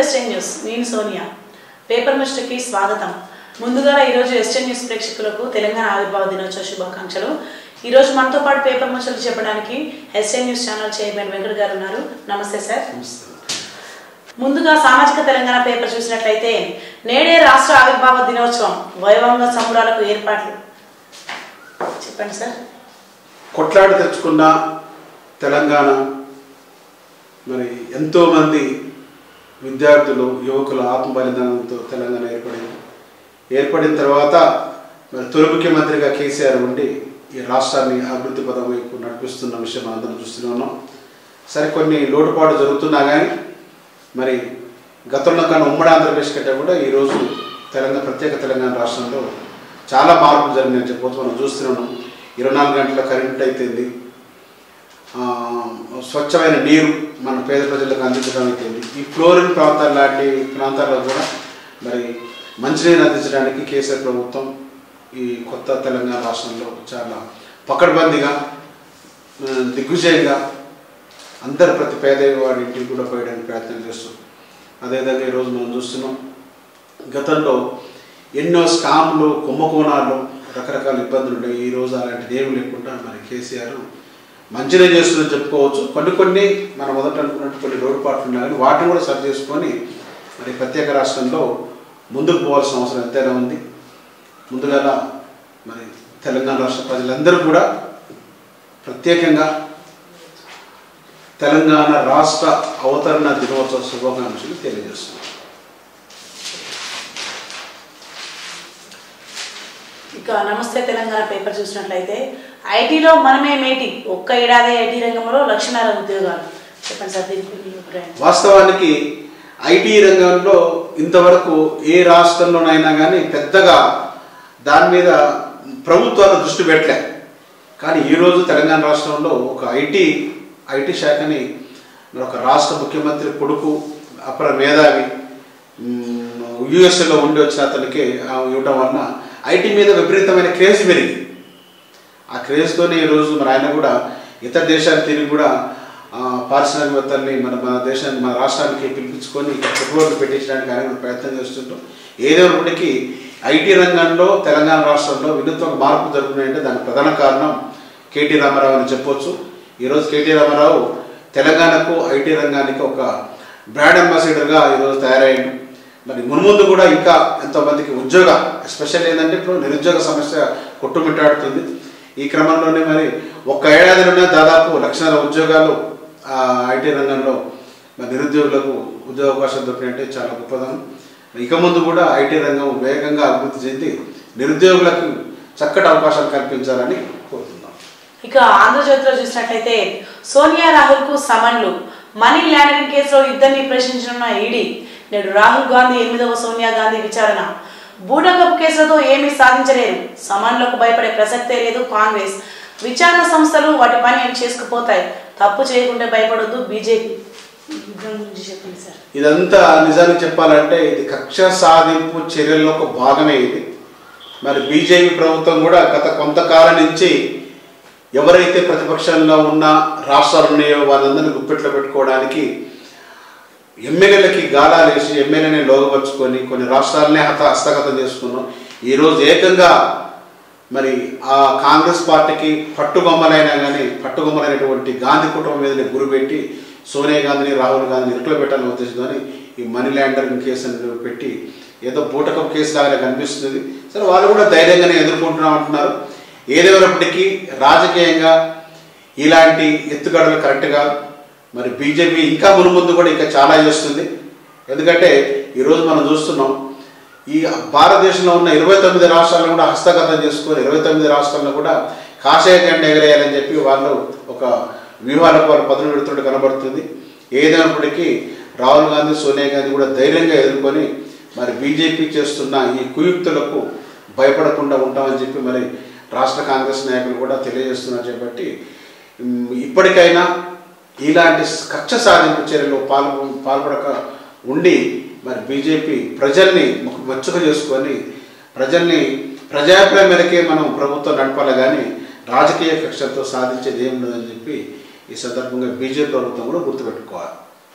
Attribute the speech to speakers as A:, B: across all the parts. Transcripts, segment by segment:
A: SN news నేను Sonia paper మిస్టర్కి స్వాగతం ముందుగా ఈరోజు ఎస్ఎన్ న్యూస్ ప్రేక్షకులకు తెలంగాణ ఆవిర్భావ దినోత్సవ శుభాకాంక్షలు ఈరోజు మనతో పాటు పేపర్ ముచ్చట్లు చెప్పడానికి SN news channel chairman Venkat గారు ఉన్నారు నమస్తే సార్ ముందుగా సామాజిక తెలంగాణ పేపర్ చూసినట్లయితే నేడే రాష్ట్ర ఆవిర్భావ దినోత్సవం వైభవంగా సంబరాలకు ఏర్పాట్లు చెప్పండి సార్
B: కొట్లాడి తెచ్చుకున్న తెలంగాణ మరి ఎంతోమంది విద్యార్థులు యువకుల ఆత్మ బలిదానంతో తెలంగాణ ఏర్పడింది ఏర్పడిన తర్వాత మరి తొలి ముఖ్యమంత్రిగా కేసీఆర్ ఉండి ఈ రాష్ట్రాన్ని అభివృద్ధి పదం వైపు నడిపిస్తున్న విషయం అందరం చూస్తూనే ఉన్నాం సరే కొన్ని లోటుపాటు జరుగుతున్నా కానీ మరి గతంలో కానీ ఉమ్మడి ఆంధ్రప్రదేశ్ కంటే కూడా ఈరోజు తెలంగాణ ప్రత్యేక తెలంగాణ రాష్ట్రంలో చాలా మార్పులు జరిగినాయని చెప్పవచ్చు మనం చూస్తూనే ఉన్నాం ఇరవై నాలుగు గంటల కరెంట్ అయితేంది ఆ, స్వచ్ఛమైన నీరు మన పేద ప్రజలకు అందించడం అయితేంది ఈ ఫ్లోరిన్ ప్రాంతాల లాంటి ప్రాంతాల్లో కూడా మరి మంచినీరు అందించడానికి కేసీఆర్ ప్రభుత్వం ఈ కొత్త తెలంగాణ రాష్ట్రంలో చాలా పకడ్బందీగా ఆ, దిగ్విజయంగా అందరు ప్రతి పేదవాడి ఇంటికి కూడా పోయడానికి ప్రయత్నం చేస్తుంది అదేవిధంగా ఈరోజు మనం చూస్తున్నాం గతంలో ఎన్నో స్కామ్లు కుంభకోణాలు రకరకాల ఇబ్బందులు ఉన్నాయి ఈ రోజు అలాంటిది ఏమి లేకుండా మరి కేసీఆర్ మంచిగా చేస్తుందని చెప్పుకోవచ్చు కొన్ని కొన్ని మనం మొదట అనుకున్నట్టు కొన్ని లోటుపాట్లు ఉన్నాయి కానీ వాటిని కూడా సరి చేసుకొని మరి ప్రత్యేక రాష్ట్రంలో ముందుకు పోవాల్సిన అవసరం ఎంతైనా ఉంది ముందుగా మరి తెలంగాణ రాష్ట్ర ప్రజలందరూ కూడా ప్రత్యేకంగా తెలంగాణ రాష్ట్ర అవతరణ దినోత్సవ శుభాకాంక్షలు తెలియజేస్తున్నాం
A: ఇక నమస్తే తెలంగాణ పేపర్ చూసినట్లయితే ఐటీలో మనమే మేటి ఒక్క ఏడాది ఐటీ రంగంలో లక్షణాల ఉద్యోగాలు చెప్పండి సార్ దీనికి మీ అభిప్రాయం
B: వాస్తవానికి ఐటీ రంగంలో ఇంతవరకు ఏ రాష్ట్రంలోనైనా కానీ పెద్దగా దాని మీద ప్రభుత్వాలు దృష్టి పెట్టలే కానీ ఈరోజు తెలంగాణ రాష్ట్రంలో ఒక ఐటీ ఐటీ శాఖని మరి ఒక రాష్ట్ర ముఖ్యమంత్రి కొడుకు అపర మేధావి యుఎస్ఏలో ఉండి వచ్చిన అతనికి ఆ, ఇవ్వటం వలన ఐటీ మీద విపరీతమైన క్రేజ్ పెరిగింది ఆ క్రేజ్తోనే ఈరోజు మరి ఆయన కూడా ఇతర దేశాలు తిరిగి కూడా ఆ, పారిశ్రామికవేత్తల్ని మన మన దేశాన్ని మన రాష్ట్రానికి పిలిపించుకొని ఇక్కడ పెట్టుబడులు పెట్టించడానికి ఆయన కూడా ప్రయత్నం చేస్తుంటాం ఏదేమైనప్పటికీ ఐటీ రంగంలో తెలంగాణ రాష్ట్రంలో వినూత్న మార్పు జరుగుతున్నాయంటే దానికి ప్రధాన కారణం కేటీ రామారావు అని చెప్పొచ్చు ఈరోజు కేటీ రామారావు తెలంగాణకు ఐటీ రంగానికి ఒక బ్రాండ్ అంబాసిడర్గా ఈరోజు తయారయ్యాడు మరి మున్ముందు కూడా ఇంకా ఎంతోమందికి ఉద్యోగ ఎస్పెషల్ ఏంటంటే ఇప్పుడు నిరుద్యోగ సమస్య కొట్టుమిట్టాడుతుంది ఈ క్రమంలోనే మరి ఒక్క ఏడాదిలోనే దాదాపు లక్షల ఉద్యోగాలు ఆ, ఐటీ రంగంలో మరి నిరుద్యోగులకు ఉద్యోగ అవకాశాలు దొరికినట్టే చాలా గొప్పదనం ఇక ముందు కూడా ఐటీ రంగం వేగంగా అభివృద్ధి చెంది నిరుద్యోగులకు చక్కటి అవకాశాలు కల్పించాలని కోరుతున్నాం
A: ఇక ఆంధ్రజ్యోతిలో చూసినట్లయితే సోనియా రాహుల్ కు సమన్లు మనీ లాండరింగ్ కేసులో ఇద్దరిని ప్రశ్నించనున్న ఈడీ నేడు రాహుల్ గాంధీ ఎనిమిదవ సోనియా గాంధీ విచారణ బూటకప్ కేసులతో ఏమీ సాధించలేరు సమన్లకు భయపడే ప్రసక్తే లేదు కాంగ్రెస్ విచారణ సంస్థలు వాటి పని అవి చేసుకుపోతాయి తప్పు చేయకుంటే భయపడొద్దు బీజేపీ దాని గురించి చెప్పండి సార్
B: ఇదంతా నిజానికి చెప్పాలంటే ఇది కక్ష సాధింపు చర్యల్లో ఒక భాగమే ఇది మరి బీజేపీ ప్రభుత్వం కూడా గత కొంతకాలం నుంచి ఎవరైతే ప్రతిపక్షంలో ఉన్న రాష్ట్రాలు ఉన్నాయో వాళ్ళందరినీ గుప్పెట్లో పెట్టుకోవడానికి ఎమ్మెల్యేలకి గాలాలు వేసి ఎమ్మెల్యేని లోగపరుచుకొని కొన్ని రాష్ట్రాలనే హత హస్తగతం చేసుకున్నాం ఈరోజు ఏకంగా మరి ఆ కాంగ్రెస్ పార్టీకి పట్టుబొమ్మలైనా కానీ పట్టుబొమ్మలైనటువంటి గాంధీ కుటుంబం మీదనే గురిపెట్టి సోనియా గాంధీని రాహుల్ గాంధీని ఇరుకులో పెట్టాలని ఉద్దేశంతో ఈ మనీ ల్యాండరింగ్ కేసు అని పెట్టి ఏదో బూటకం కేసు లాగానే కనిపిస్తుంది సరే వాళ్ళు కూడా ధైర్యంగానే ఎదుర్కొంటున్నాం అంటున్నారు ఏదేమైనప్పటికీ రాజకీయంగా ఇలాంటి ఎత్తుగడలు కరెక్ట్గా మరి బీజేపీ ఇంకా మునుముందు కూడా ఇంకా చాలా చేస్తుంది ఎందుకంటే ఈరోజు మనం చూస్తున్నాం ఈ భారతదేశంలో ఉన్న ఇరవై తొమ్మిది రాష్ట్రాలను కూడా హస్తగతం చేసుకొని ఇరవై తొమ్మిది రాష్ట్రాలను కూడా కాషాయ జెండా ఎగరేయాలని చెప్పి వాళ్ళు ఒక వ్యూహాలకు వాళ్ళు పదును పెడుతున్నట్టు కనబడుతుంది ఏదైనప్పటికీ రాహుల్ గాంధీ సోనియా గాంధీ కూడా ధైర్యంగా ఎదుర్కొని మరి బీజేపీ చేస్తున్న ఈ కుయుక్తులకు భయపడకుండా ఉంటామని చెప్పి మరి రాష్ట్ర కాంగ్రెస్ నాయకులు కూడా తెలియజేస్తున్నారు కాబట్టి ఉమ్, ఇప్పటికైనా ఇలాంటి కక్ష సాధింపు చర్యలు పాల్గొ పాల్పడక ఉండి మరి బీజేపీ ప్రజల్ని ముఖ- మచ్చుక చేసుకొని ప్రజల్ని ప్రజాభిప్రాయం మేరకే మనం ప్రభుత్వం నడపాలి కానీ రాజకీయ కక్షలతో సాధించేది ఏం లేదని చెప్పి ఈ సందర్భంగా బీజేపీ ప్రభుత్వం కూడా గుర్తుపెట్టుకోవాలి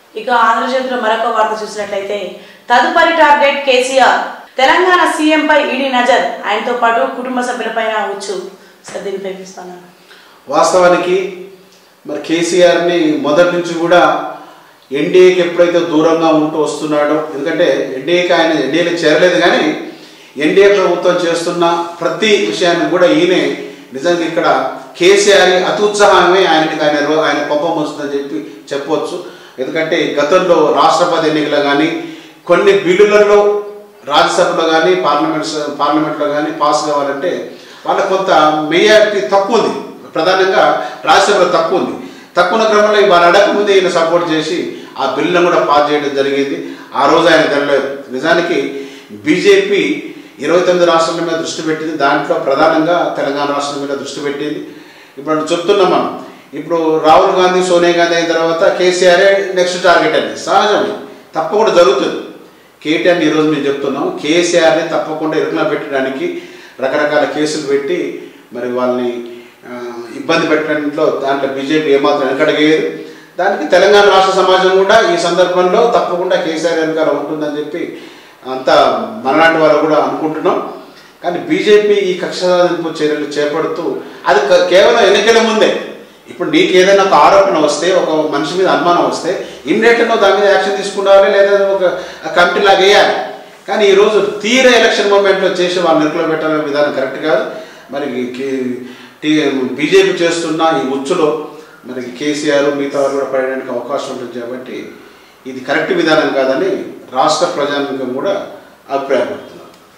A: ఇక ఆంధ్రజ్యోతిలో మరొక వార్త చూసినట్లయితే తదుపరి టార్గెట్ కేసీఆర్ తెలంగాణ సీఎంపై ఈడీ నజర్ ఆయనతో పాటు కుటుంబ సభ్యులపైన వచ్చు సార్ దీనిపై ఇస్తాను
B: వాస్తవానికి మరి కేసీఆర్ని మొదటి నుంచి కూడా ఎన్డీఏకి ఎప్పుడైతే దూరంగా ఉంటూ వస్తున్నాడో ఎందుకంటే ఎన్డీఏకి ఆయన ఎన్డీఏలో చేరలేదు కానీ ఎన్డీఏ ప్రభుత్వం చేస్తున్న ప్రతి విషయాన్ని కూడా ఈయనే నిజంగా ఇక్కడ కేసీఆర్ అతి ఉత్సాహమే ఆయనకి ఆయన రో- ఆయన కోపం వస్తుందని చెప్పి చెప్పవచ్చు ఎందుకంటే గతంలో రాష్ట్రపతి ఎన్నికలు కానీ కొన్ని బిల్లులలో రాజ్యసభలో కానీ పార్లమెంట్ పార్లమెంట్లో కానీ పాస్ కావాలంటే వాళ్ళ కొంత మెజారిటీ తక్కువ ఉంది ప్రధానంగా రాజ్యసభలో తక్కువ ఉంది తక్కువ ఉన్న క్రమంలో వారు అడగకముందే ఈయన సపోర్ట్ చేసి ఆ బిల్లును కూడా పాస్ చేయడం జరిగింది ఆ రోజు ఆయన తెలలేదు నిజానికి బీజేపీ ఇరవై తొమ్మిది రాష్ట్రాల మీద దృష్టి పెట్టింది దాంట్లో ప్రధానంగా తెలంగాణ రాష్ట్రం మీద దృష్టి పెట్టింది ఇప్పుడు మనం చెప్తున్నాం మనం ఇప్పుడు రాహుల్ గాంధీ సోనియా గాంధీ అయిన తర్వాత కేసీఆర్ నెక్స్ట్ టార్గెట్ అండి సహజమే తప్పకుండా జరుగుతుంది కేటీఆర్ ఈరోజు మేము చెప్తున్నాం కేసీఆర్ని తప్పకుండా ఇరుకున పెట్టడానికి రకరకాల కేసులు పెట్టి మరి వాళ్ళని ఆ, ఇబ్బంది పెట్టడంలో దాంట్లో బీజేపీ ఏమాత్రం వెనకడగేది దానికి తెలంగాణ రాష్ట్ర సమాజం కూడా ఈ సందర్భంలో తప్పకుండా కేసీఆర్ వెనకాల ఉంటుందని చెప్పి అంతా మనలాంటి వాళ్ళు కూడా అనుకుంటున్నాం కానీ బీజేపీ ఈ కక్ష సాధింపు చర్యలు చేపడుతూ అది క- కేవలం ఎన్నికల ముందే ఇప్పుడు నీకు ఏదైనా ఒక ఆరోపణ వస్తే ఒక మనిషి మీద అనుమానం వస్తే ఇమ్మీడియట్గా నువ్వు దాని మీద యాక్షన్ తీసుకుంటావాలి లేదా ఒక కమిటీ లాగా వేయాలి కానీ ఈరోజు తీర ఎలక్షన్ మూమెంట్లో చేసి వాళ్ళు నిరుకులో పెట్టాలనే విధానం కరెక్ట్ కాదు మరి బీజేపీ చేస్తున్న ఈ ఉచ్చులో మరి కేసీఆర్ మిగతా వాళ్ళు కూడా పడడానికి అవకాశం ఉంటుంది కాబట్టి ఇది కరెక్ట్ విధానం కాదని రాష్ట్ర ప్రజానికం కూడా అభిప్రాయపడుతున్నారు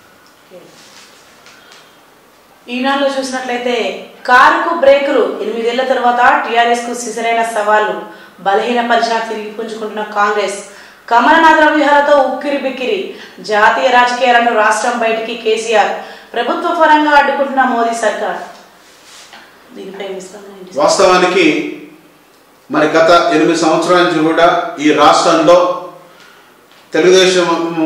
A: ఈనాడులో చూసినట్లయితే కారుకు బ్రేకులు ఎనిమిదేళ్ల తర్వాత టీఆర్ఎస్ కు సిసరైన సవాళ్లు బలహీనపరిచిన తిరిగి పుంజుకుంటున్న కాంగ్రెస్ కమలనాథ విహారతో ఉక్కిరి బిక్కిరి జాతీయ రాజకీయాలను రాష్ట్రం బయటికి కేసీఆర్ ప్రభుత్వ పరంగా అడ్డుకుంటున్న మోదీ సర్కార్ దీనిపై విస్తరణ ఏంటి?
B: వాస్తవానికి మరి గత ఎనిమిది సంవత్సరాల నుంచి కూడా ఈ రాష్ట్రంలో తెలుగుదేశం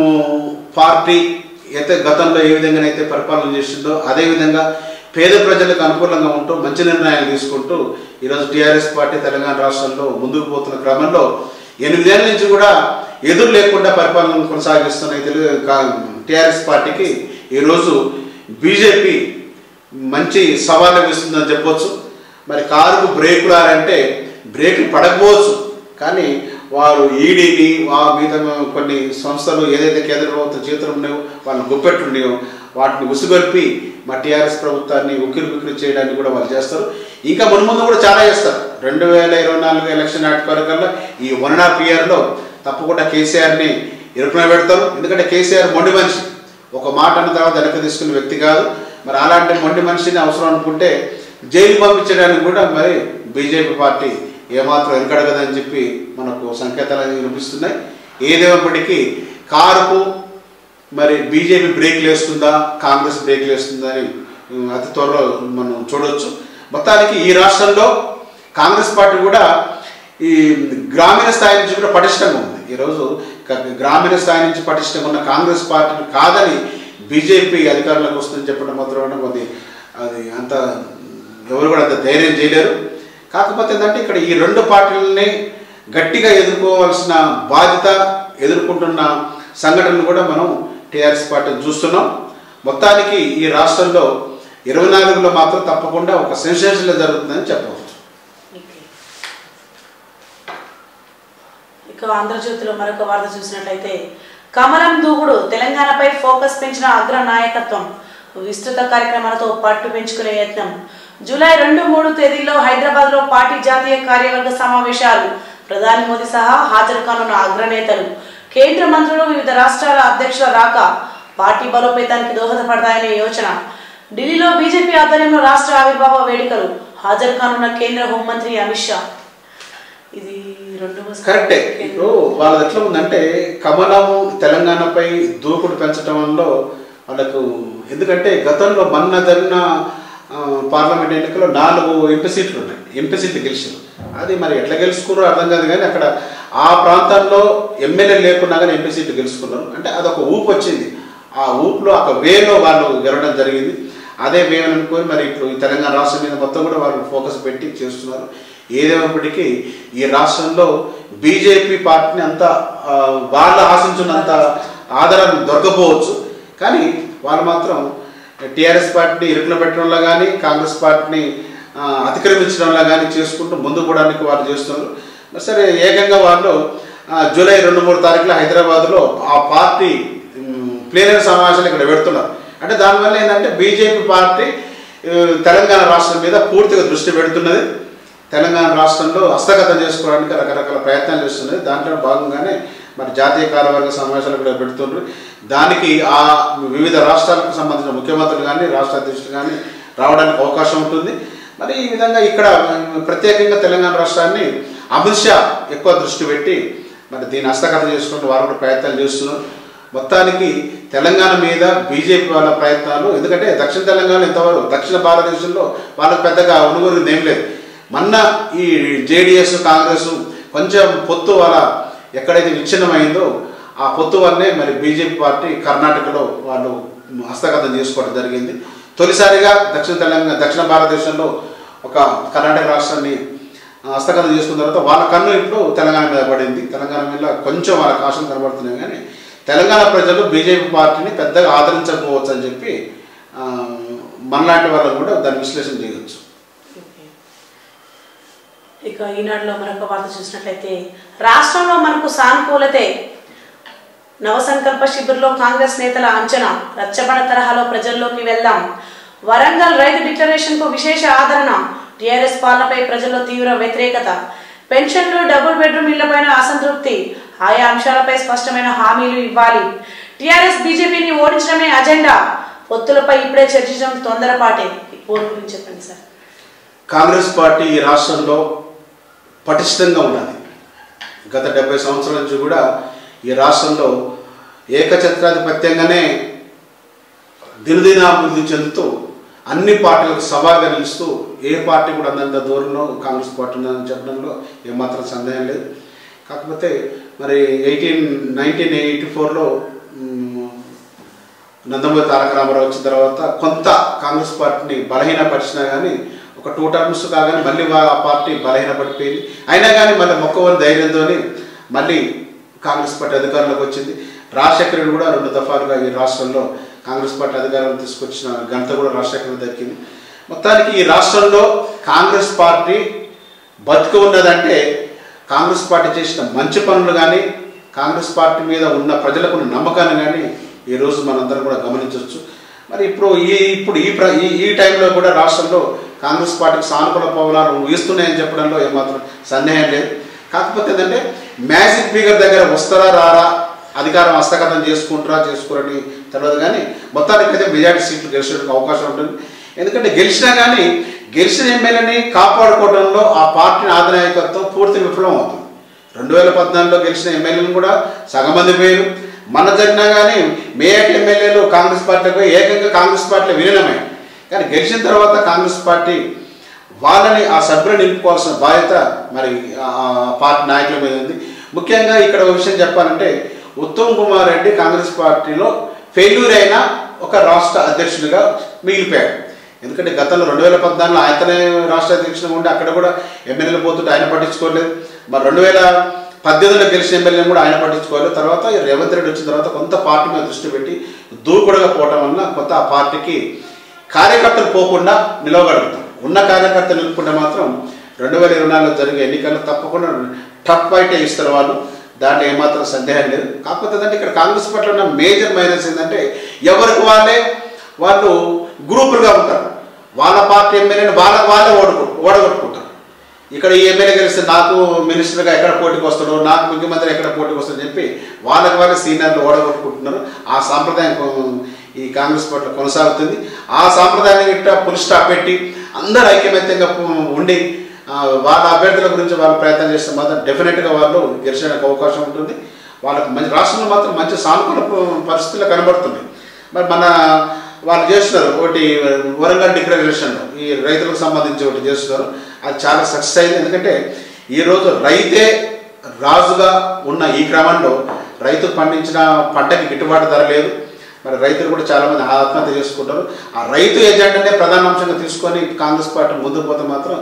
B: పార్టీ అయితే గతంలో ఏ విధంగానైతే పరిపాలన చేసిందో అదేవిధంగా పేద ప్రజలకు అనుకూలంగా ఉంటూ మంచి నిర్ణయాలు తీసుకుంటూ ఈరోజు టీఆర్ఎస్ పార్టీ తెలంగాణ రాష్ట్రంలో ముందుకు పోతున్న క్రమంలో ఎనిమిదేళ్ల నుంచి కూడా ఎదురు లేకుండా పరిపాలన కొనసాగిస్తున్న ఈ తెలుగు టీఆర్ఎస్ పార్టీకి ఈరోజు బీజేపీ మంచి సవాళ్ళు ఇస్తుందని చెప్పొచ్చు మరి కారుకు బ్రేకులు అంటే బ్రేకులు పడకపోవచ్చు కానీ వారు ఈడీని ఆ మిగతా కొన్ని సంస్థలు ఏదైతే కేంద్ర ప్రభుత్వ చేతులు ఉన్నాయో వాళ్ళని గుప్పెట్లు ఉన్నాయో వాటిని ఉసుగొల్పి మా టీఆర్ఎస్ ప్రభుత్వాన్ని ఉక్కిరి బిక్కిరి చేయడానికి కూడా వాళ్ళు చేస్తారు ఇంకా మున్ముందు కూడా చాలా చేస్తారు రెండు వేల ఇరవై నాలుగు ఎలక్షన్ నాటి వరకల్లా ఈ వన్ అండ్ హాఫ్ ఇయర్లో తప్పకుండా కేసీఆర్ని ఇరుకున పెడతారు ఎందుకంటే కేసీఆర్ మొండి మనిషి ఒక మాట అన్న తర్వాత వెనక్కి తీసుకునే వ్యక్తి కాదు మరి అలాంటి మొండి మనిషిని అవసరం అనుకుంటే జైలు పంపించడానికి కూడా మరి బీజేపీ పార్టీ ఏమాత్రం వెనకడగదని చెప్పి మనకు సంకేతాలు వినిపిస్తున్నాయి ఏదేమైనప్పటికీ కారుకు మరి బీజేపీ బ్రేక్లు వేస్తుందా కాంగ్రెస్ బ్రేక్లు వేస్తుందా అని ఉమ్, అతి త్వరలో మనం చూడొచ్చు మొత్తానికి ఈ రాష్ట్రంలో కాంగ్రెస్ పార్టీ కూడా ఈ గ్రామీణ స్థాయి నుంచి కూడా పటిష్టంగా ఉంది ఈరోజు క- గ్రామీణ స్థాయి నుంచి పటిష్టంగా ఉన్న కాంగ్రెస్ పార్టీని కాదని బీజేపీ అధికారంలోకి వస్తుందని చెప్పడం మాత్రమే కొద్ది అది అంత ఎవరు కూడా అంత ధైర్యం చేయలేరు కాకపోతే ఏంటంటే ఇక్కడ ఈ రెండు పార్టీలని గట్టిగా ఎదుర్కోవాల్సిన బాధ్యత ఎదుర్కొంటున్న సంఘటనలు కూడా మనం టీఆర్ఎస్ పార్టీని చూస్తున్నాం మొత్తానికి ఈ రాష్ట్రంలో ఇరవై నాలుగులో మాత్రం తప్పకుండా ఒక సెన్సేషన్ జరుగుతుందని చెప్పవచ్చు
A: ఓకే. ఇక ఆంధ్రజ్యోతిలో మరొక వార్త చూసినట్లయితే కమలం దూకుడు తెలంగాణపై ఫోకస్ పెంచిన అగ్ర నాయకత్వం విస్తృత కార్యక్రమాలతో పట్టు పెంచుకునే యత్నం జూలై రెండు మూడు తేదీల్లో హైదరాబాద్ లో పార్టీ జాతీయ కార్యవర్గ సమావేశాలు ప్రధాని మోదీ సహా హాజరు కానున్న అగ్రనేతలు కేంద్ర మంత్రులు వివిధ రాష్ట్రాల అధ్యక్షుల రాక పార్టీ బలోపేతానికి దోహదపడతాయనే యోచన ఢిల్లీలో బీజేపీ ఆధ్వర్యంలో రాష్ట్ర ఆవిర్భావ వేడుకలు హాజరు కానున్న కేంద్ర హోంమంత్రి అమిత్ షా ఇది రెండు
B: కరెక్టే ఇప్పుడు వాళ్ళది ఎట్లా ఉందంటే కమలం తెలంగాణపై దూకుడు పెంచడంలో వాళ్ళకు ఎందుకంటే గతంలో మొన్న జరిగిన ఆ, పార్లమెంట్ ఎన్నికల్లో నాలుగు ఎంపీ సీట్లు ఉన్నాయి ఎంపీ సీట్లు గెలిచారు అది మరి ఎట్లా గెలుచుకున్నారో అర్థం కాదు కానీ అక్కడ ఆ ప్రాంతాల్లో ఎమ్మెల్యే లేకున్నా కానీ ఎంపీ సీట్లు గెలుచుకున్నారు అంటే అదొక ఊపు వచ్చింది ఆ ఊపులో ఒక వేలో వాళ్ళు గెలవడం జరిగింది అదే వే అనుకొని మరి ఇప్పుడు ఈ తెలంగాణ రాష్ట్రం మీద మొత్తం కూడా వాళ్ళు ఫోకస్ పెట్టి చేస్తున్నారు ఏదేమైనప్పటికీ ఈ రాష్ట్రంలో బీజేపీ పార్టీని అంత ఆ, వాళ్ళు ఆశించినంత ఆదరణ దొరకపోవచ్చు కానీ వాళ్ళు మాత్రం టీఆర్ఎస్ పార్టీని ఇరుకున పెట్టడంలో కానీ కాంగ్రెస్ పార్టీని ఆ, అతిక్రమించడంలో కానీ చేసుకుంటూ ముందు పోవడానికి వాళ్ళు చేస్తున్నారు మరి సరే ఏకంగా వాళ్ళు ఆ, జూలై రెండు మూడు తారీఖులో హైదరాబాద్లో ఆ పార్టీ ప్లేనరీ సమావేశాలు ఇక్కడ పెడుతున్నారు అంటే దానివల్ల ఏంటంటే బీజేపీ పార్టీ ఆ, తెలంగాణ రాష్ట్రం మీద పూర్తిగా దృష్టి పెడుతున్నది తెలంగాణ రాష్ట్రంలో హస్తగతం చేసుకోవడానికి రకరకాల ప్రయత్నాలు చేస్తున్నది దాంట్లో భాగంగానే మరి జాతీయ కార్యవర్గ సమావేశాలు కూడా పెడుతుండ్రు దానికి ఆ వివిధ రాష్ట్రాలకు సంబంధించిన ముఖ్యమంత్రులు కానీ రాష్ట్ర అధ్యక్షులు కానీ రావడానికి అవకాశం ఉంటుంది మరి ఈ విధంగా ఇక్కడ ప్రత్యేకంగా తెలంగాణ రాష్ట్రాన్ని అమిత్ షా ఎక్కువ దృష్టి పెట్టి మరి దీన్ని హస్తగతం చేసుకుంటూ వారు కూడా ప్రయత్నాలు చేస్తున్నారు మొత్తానికి తెలంగాణ మీద బీజేపీ వాళ్ళ ప్రయత్నాలు ఎందుకంటే దక్షిణ తెలంగాణ ఇంతవరకు దక్షిణ భారతదేశంలో వాళ్ళకి పెద్దగా ఉనుగురు ఏం లేదు మొన్న ఈ జేడిఎస్ కాంగ్రెస్ కొంచెం పొత్తు వాళ్ళ ఎక్కడైతే విచ్ఛిన్నమైందో ఆ పొత్తు వల్లనే మరి బీజేపీ పార్టీ కర్ణాటకలో వాళ్ళు హస్తగతం చేసుకోవడం జరిగింది తొలిసారిగా దక్షిణ తెలంగాణ దక్షిణ భారతదేశంలో ఒక కర్ణాటక రాష్ట్రాన్ని ఆ, హస్తగతం చేసుకున్న తర్వాత వాళ్ళ కన్ను ఇప్పుడు తెలంగాణ మీద పడింది తెలంగాణ మీద కొంచెం వాళ్ళ కాశం కనబడుతున్నాయి కానీ తెలంగాణ ప్రజలు బీజేపీ పార్టీని పెద్దగా ఆదరించకపోవచ్చు అని చెప్పి ఆ, మనలాంటి వాళ్ళకు కూడా దాన్ని విశ్లేషణ చేయవచ్చు
A: ఇక ఈనాడులో మరొక వార్త చూసినట్లయితే రాష్ట్రంలో మనకు సానుకూలతే నవసంకల్ప శిబిర్లో కాంగ్రెస్ నేతల అంచనా రచ్చబండ తరహాలో ప్రజల్లోకి వెళ్దాం వరంగల్ రైతు డిక్లరేషన్ కు విశేష ఆదరణ టీఆర్ఎస్ పాలనపై ప్రజల్లో తీవ్ర వ్యతిరేకత పెన్షన్లు డబుల్ బెడ్రూమ్ ఇళ్లపైన అసంతృప్తి ఆయా అంశాలపై స్పష్టమైన హామీలు ఇవ్వాలి టీఆర్ఎస్ బీజేపీని ఓడించడమే అజెండా పొత్తులపై ఇప్పుడే చర్చించడం తొందరపాటే ఈ పోరు గురించి చెప్పండి సార్
B: కాంగ్రెస్ పార్టీ ఈ రాష్ట్రంలో పటిష్టంగా ఉన్నది గత డెబ్బై సంవత్సరాల నుంచి కూడా ఈ రాష్ట్రంలో ఏకఛత్రాధిపత్యంగానే దినదినాభివృద్ధి చెందుతూ అన్ని పార్టీలకు సవాల్గా నిలుస్తూ ఏ పార్టీ కూడా అందంత దూరంలో కాంగ్రెస్ పార్టీ ఉందని చెప్పడంలో ఏమాత్రం సందేహం లేదు కాకపోతే మరి ఎయిటీన్ నైన్టీన్ ఎయిటీ ఫోర్లో నందమూరి తారక రామారావు వచ్చిన తర్వాత కొంత కాంగ్రెస్ పార్టీని బలహీనపరిచినా కానీ ఒక టూ టర్మ్స్ కాగానే మళ్ళీ వా- ఆ పార్టీ బలహీనపడిపోయింది అయినా కానీ మళ్ళీ మొక్కవని ధైర్యంతో మళ్ళీ కాంగ్రెస్ పార్టీ అధికారంలోకి వచ్చింది రాజశేఖర రెడ్డి కూడా రెండు దఫాలుగా ఈ రాష్ట్రంలో కాంగ్రెస్ పార్టీ అధికారం తీసుకొచ్చిన ఘనత కూడా రాజశేఖర రెడ్డి దక్కింది మొత్తానికి ఈ రాష్ట్రంలో కాంగ్రెస్ పార్టీ బతుకు ఉన్నదంటే కాంగ్రెస్ పార్టీ చేసిన మంచి పనులు కానీ కాంగ్రెస్ పార్టీ మీద ఉన్న ప్రజలకు ఉన్న నమ్మకాన్ని కానీ ఈరోజు మనందరం కూడా గమనించవచ్చు మరి ఇప్పుడు ఈ ఇప్పుడు ఈ ప్ర ఈ ఈ టైంలో కూడా రాష్ట్రంలో కాంగ్రెస్ పార్టీకి సానుకూల పవనాలు వీస్తున్నాయని చెప్పడంలో ఏమాత్రం సందేహం లేదు కాకపోతే ఏంటంటే మ్యాజిక్ ఫిగర్ దగ్గర వస్తారా రారా అధికారం హస్తగతం చేసుకుంటారా చేసుకోరని తెలియదు కానీ మొత్తానికైతే మెజారిటీ సీట్లు గెలిచేందుకు అవకాశం ఉంటుంది ఎందుకంటే గెలిచినా కానీ గెలిచిన ఎమ్మెల్యేని కాపాడుకోవడంలో ఆ పార్టీ ఆధినాయకత్వం పూర్తి విఫలం అవుతుంది రెండు వేల పద్నాలుగులో గెలిచిన ఎమ్మెల్యేలు కూడా సగం మంది పేరు మన జరిగినా కానీ మేయట్ ఎమ్మెల్యేలు కాంగ్రెస్ పార్టీలకు ఏకంగా కాంగ్రెస్ పార్టీలో విలీనమే కానీ గెలిచిన తర్వాత కాంగ్రెస్ పార్టీ వాళ్ళని ఆ సభ్యులు నింపుకోవాల్సిన బాధ్యత మరి ఆ పార్టీ నాయకుల మీద ఉంది ముఖ్యంగా ఇక్కడ ఒక విషయం చెప్పాలంటే ఉత్తమ్ కుమార్ రెడ్డి కాంగ్రెస్ పార్టీలో ఫెయిల్యూర్ అయిన ఒక రాష్ట్ర అధ్యక్షుడిగా మిగిలిపోయాడు ఎందుకంటే గతంలో రెండు వేల పద్నాలుగులో ఆయననే రాష్ట్ర అధ్యక్షుడిగా ఉండి అక్కడ కూడా ఎమ్మెల్యేలు పోతుంటే ఆయన పట్టించుకోలేదు మరి రెండు వేల పద్దెనిమిదిలో గెలిచిన ఎమ్మెల్యేని కూడా ఆయన పట్టించుకోలేదు తర్వాత ఈ రేవంత్ రెడ్డి వచ్చిన తర్వాత కొంత పార్టీ మీద దృష్టి పెట్టి దూకుడుగా పోవటం వలన కొంత ఆ పార్టీకి కార్యకర్తలు పోకుండా నిలవగలుగుతాం ఉన్న కార్యకర్తలు నిలుపుకుంటే మాత్రం రెండు వేల ఇరవై నాలుగులో జరిగే ఎన్నికల్లో తప్పకుండా టఫ్ ఫైటే ఇస్తారు వాళ్ళు దాంట్లో ఏమాత్రం సందేహం లేదు కాకపోతే ఏంటంటే ఇక్కడ కాంగ్రెస్ పార్టీలో ఉన్న మేజర్ మైనస్ ఏంటంటే ఎవరికి వాళ్ళే వాళ్ళు గ్రూపులుగా ఉంటారు వాళ్ళ పార్టీ ఎమ్మెల్యేని వాళ్ళ వాళ్ళే ఓడుకు ఓడగొట్టుకుంటారు ఇక్కడ ఈ ఎమ్మెల్యే గెలిస్తే నాకు మినిస్టర్గా ఎక్కడ పోటీకి వస్తాడు నాకు ముఖ్యమంత్రి ఎక్కడ పోటీకి వస్తాడని చెప్పి వాళ్ళకి వాళ్ళే సీనియర్లు ఓడగొట్టుకుంటున్నారు ఆ సాంప్రదాయం కొ- ఈ కాంగ్రెస్ పార్టీలో కొనసాగుతుంది ఆ సాంప్రదాయాన్ని ఇట్లా పులి స్టాప్ పెట్టి అందరూ ఐక్యమత్యంగా పు- ఉండి ఆ, వాళ్ళ అభ్యర్థుల గురించి వాళ్ళు ప్రయత్నం చేస్తే మాత్రం డెఫినెట్గా వాళ్ళు గెలిచడానికి అవకాశం ఉంటుంది వాళ్ళకి మంచి రాష్ట్రంలో మాత్రం మంచి సానుకూల ప- పరిస్థితులు కనబడుతున్నాయి మరి మన వాళ్ళు చేస్తున్నారు ఒకటి వరంగల్ డిక్లరేషన్ ఈ రైతులకు సంబంధించి ఒకటి చేస్తున్నారు అది చాలా సక్సెస్ అయింది ఎందుకంటే ఈరోజు రైతే రాజుగా ఉన్న ఈ క్రమంలో రైతు పండించిన పంటకి గిట్టుబాటు ధర లేదు మరి రైతులు కూడా చాలా మంది ఆత్మహత్య చేసుకుంటారు ఆ రైతు ఎజెండానే ప్రధాన అంశంగా తీసుకొని కాంగ్రెస్ పార్టీ ముందుకు పోతే మాత్రం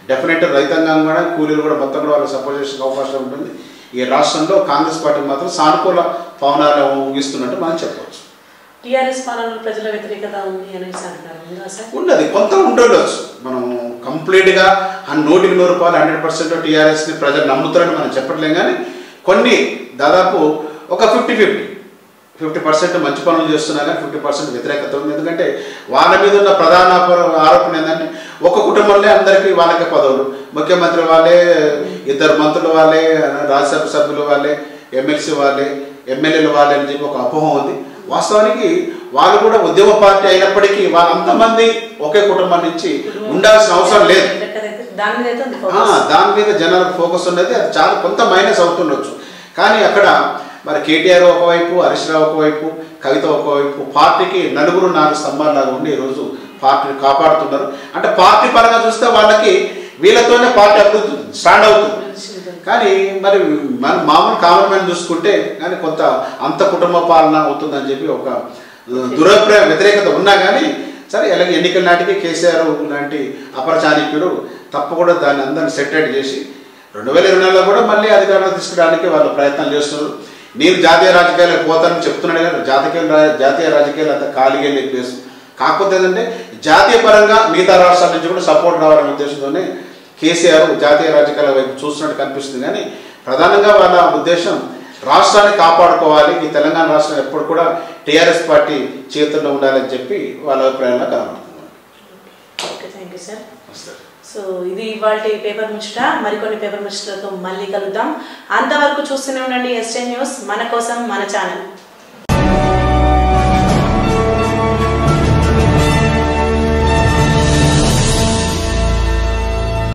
B: డెఫినెట్ రైతాంగం కూడా కూలీలు కూడా మొత్తం కూడా వాళ్ళకి సపోర్ట్ చేసే అవకాశం ఉంటుంది ఈ రాష్ట్రంలో కాంగ్రెస్ పార్టీ మాత్రం సానుకూల పవనాలు ఊగిస్తున్నట్టు మనం చెప్పవచ్చు
A: టీఆర్ఎస్ పాలనలో ప్రజల వ్యతిరేకత ఉంది అనేసి అంటారు ఉందా సార్
B: ఉన్నది కొంత ఉండొచ్చు మనం కంప్లీట్గా ఆ నూటికి నూరు రూపాయలు హండ్రెడ్ పర్సెంట్ టీఆర్ఎస్ని ప్రజలు నమ్ముతారని మనం చెప్పట్లేం కానీ కొన్ని దాదాపు ఒక ఫిఫ్టీ ఫిఫ్టీ ఫిఫ్టీ పర్సెంట్ మంచి పనులు చేస్తున్నా కానీ ఫిఫ్టీ పర్సెంట్ వ్యతిరేకత ఉంది ఎందుకంటే వాళ్ళ మీద ఉన్న ప్రధాన ఆప- ఆరోపణ ఏంటంటే ఒక కుటుంబంలో అందరికీ వాళ్ళకే పదవులు ముఖ్యమంత్రి వాళ్ళే ఇద్దరు మంత్రులు వాళ్ళే రాజ్యసభ సభ్యులు వాళ్ళే ఎమ్మెల్సీ వాళ్ళే ఎమ్మెల్యేలు వాళ్ళే అని చెప్పి ఒక అపోహం ఉంది వాస్తవానికి వాళ్ళు కూడా ఉద్యమ పార్టీ అయినప్పటికీ వాళ్ళంతమంది ఒకే కుటుంబం నుంచి ఉండాల్సిన అవసరం లేదు
A: దాని మీద అయితే ఉంది
B: ఆ,
A: focus.
B: దాని మీద జనాలకు ఫోకస్ ఉన్నది అది చాలా కొంత మైనస్ అవుతుండొచ్చు కానీ అక్కడ మరి కేటీఆర్ ఒకవైపు హరీష్ రావు ఒకవైపు కవిత ఒకవైపు పార్టీకి నలుగురు నాలుగు స్తంభాల్లాగా ఉండి ఈరోజు పార్టీని కాపాడుతున్నారు అంటే పార్టీ పరంగా చూస్తే వాళ్ళకి వీళ్ళతోనే పార్టీ అభివృద్ధి స్టాండ్ అవుతుంది కానీ మరి మన మామూలు కామన్ మ్యాన్ చూసుకుంటే కానీ కొంత అంత కుటుంబ పాలన అవుతుందని చెప్పి ఒక దురభిప్రాయ వ్యతిరేకత ఉన్నా కానీ సరే అలాగే ఎన్నికల నాటికి కేసీఆర్ లాంటి అపర చాణక్యుడు తప్పకుండా దాన్ని అందరిని సెటిల్ చేసి రెండు వేల ఇరవై నాలుగులో కూడా మళ్ళీ అధికారంలో తీసుకురావడానికి వాళ్ళు ప్రయత్నాలు చేస్తున్నారు నేను జాతీయ రాజకీయాలకు పోతానని చెప్తున్నాడు కానీ జాతీయ రా- జాతీయ రాజకీయాలు అంత ఖాళీగా చెప్పేసి కాకపోతే ఏంటంటే జాతీయ పరంగా మిగతా రాష్ట్రాల నుంచి కూడా సపోర్ట్ రావాలనే ఉద్దేశంతోనే కేసీఆర్ జాతీయ రాజకీయాల వైపు చూస్తున్నట్టు కనిపిస్తుంది కానీ ప్రధానంగా వాళ్ళ ఉద్దేశం రాష్ట్రాన్ని కాపాడుకోవాలి ఈ తెలంగాణ రాష్ట్రం ఎప్పుడు కూడా టీఆర్ఎస్ పార్టీ చేతుల్లో ఉండాలని చెప్పి వాళ్ళ అభిప్రాయంలో కనబడుతుంది
A: ఓకే థ్యాంక్ యూ సార్
B: వస్తుంది.
A: సో ఇది ఇవాళ పేపర్ ముచ్చట మరికొన్ని పేపర్ ముచ్చటలతో మళ్ళీ కలుద్దాం అంతవరకు చూస్తూనే ఉండండి ఎస్టే న్యూస్ మన కోసం మన ఛానల్